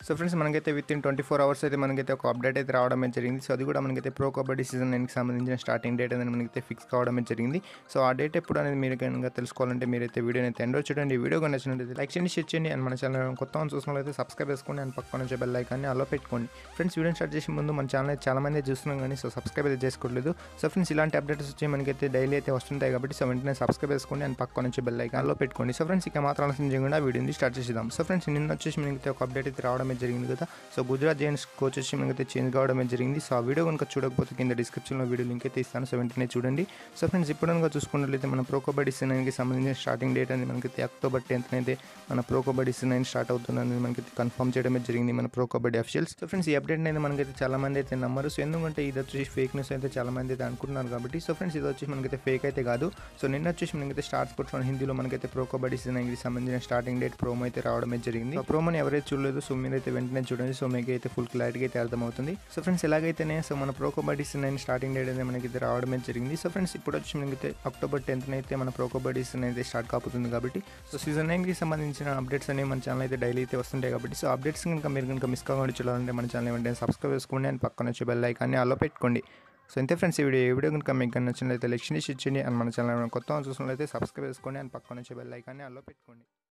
so friends మనకైతే within twenty four hours అయితే మనకైతే ఒక అప్డేట్ అయితే రావడమే జరిగింది సో అది కూడా మనకైతే ప్రో కబడ్డీ సీజన్ నైన్కి సంబంధించిన స్టార్టింగ్ డేట్ అనేది మనకైతే ఫిక్స్ కావడమే జరిగింది సో ఆ డేట్ ఎప్పుడు అనేది మీరు కనుక తెలుసుకోవాలంటే మీరైతే వీడియోని అయితే ఎండో చూడండి వీడియో కనుక నచ్చినట్లయితే లైక్ చేయండి షేర్ చేయండి అండ్ మన ఛానల్ కొత్త వాళ్ళు చూసినట్లయితే సబ్స్క్రైబ్ చేసుకోండి అండ్ పక్కన వచ్చే బెల్ ఐకాన్ని అలో పెట్టుకోండి ఫ్రెండ్స్ వీడియో స్టార్ట్ చేసే ముందు మన ఛానల్ అయితే చాలా మంది చూస్తున్నాం కానీ సో సబ్స్క్రైబ్ అయితే చేసుకోవట్లేదు సో ఫ్రెండ్స్ ఇలాంటి అప్డేట్స్ వచ్చి మనకైతే డైలీ అయితే వస్తుంటాయి కాబట్టి సో వెంటనే సబ్స్క్రైబ్ చేసుకోండి అండ్ పక్కన నుంచి బెల్ ఐకాన్లో పెట్టుకోండి సో ఫ్రెండ్స్ ఇక మాత్రం ఆలస్యం చేయకుండా వీడియోని స్టార్ట్ చేసేద్దాం సో ఫ్రెండ్స్ నిన్న వచ్చేసి మనకైతే ఒక అప్డేట్ అయితే రావడమే జరిగింది కదా సో గుజరాత్ జైన్స్ కోచ్ వచ్చి మనకైతే చేంజ్ కావడమే జరిగింది సో ఆ వీడియో కనుక చూడకపోతే కింద డిస్క్రిప్షన్లో వీడియో లింక్ అయితే ఇస్తాను సో వెంటనే చూడండి సో ఫ్రెండ్స్ ఇప్పుడు కనుక చూసుకున్నట్లయితే మన ప్రో కబడ్డీ సీజన్కి సంబంధించిన స్టార్టింగ్ డేట్ అనేది మనకైతే అక్టోబర్ టెన్త్ అయితే మన ప్రో కబడ్డీ సీజన్ స్టార్ట్ అవుతుందని మనకైతే కన్ఫర్మ్ చేయడమే జరిగింది మన pro Kabaddi officials so friends ఈ అప్డేట్ అనేది మనకైతే చాలా మంది అయితే నమ్మరు సో ఎందుకంటే ఇది వచ్చేసి ఫేక్ న్యూస్ అయితే చాలా మంది అయితే అనుకుంటున్నారు కాబట్టి సో ఫ్రెండ్స్ ఇది వచ్చేసి మనకైతే ఫేక్ అయితే కాదు సో నిన్న వచ్చేసి మనకైతే స్టార్ స్పోర్ట్స్ వన్ హిందీలో మనకైతే ప్రో కబడ్డీ సీజన్కి సంబంధించిన స్టార్టింగ్ డేట్ ప్రోమో అయితే రావడమే జరిగింది ఆ ప్రోమోని ఎవరైతే చూడలేదు సో మీరైతే వెంటనే చూడండి సో మీకు అయితే ఫుల్ క్లారిటీ అయితే అర్థమవుతుంది సో ఫ్రెండ్స్ ఎలాగైతేనే సో మన pro Kabaddi season starting date అనేది మనకైతే రావడమే జరిగింది సో ఫ్రెండ్స్ ఇప్పుడు వచ్చి మనకైతే అక్టోబర్ టెన్త్ అయితే మన ప్రో కబడ్డీ సీజన్ అయితే స్టార్ట్ కాబోతుంది కాబట్టి సో సీజన్ నైన్కి సంబంధించిన అప్డేట్స్ అనేవి మన ఛానల్ అయితే డైలీ అయితే వస్తుంటాయి కాబట్టి సో అప్డేట్స్ కనుక మీరు కనుక మిస్ కాకుండా చూడాలంటే మన ఛానల్ వెంటనే సబ్స్క్రైబ్ చేసుకోండి అండ్ పక్కన వచ్చే బెల్ ఐకాన్ని అలో పెట్టుకోండి సో ఇంతే ఫ్రెండ్స్ ఈ వీడియో ఈ వీడియో కనుక మీకు నచ్చినట్లయితే లెక్షన్ ఇచ్చేయండి అండ్ మన ఛానల్ కొత్త చూసినట్లయితే సబ్స్క్రైబ్ చేసుకోండి అండ్ పక్కన వచ్చే బెల్ ఐకాన్ని అలో పెట్టుకోండి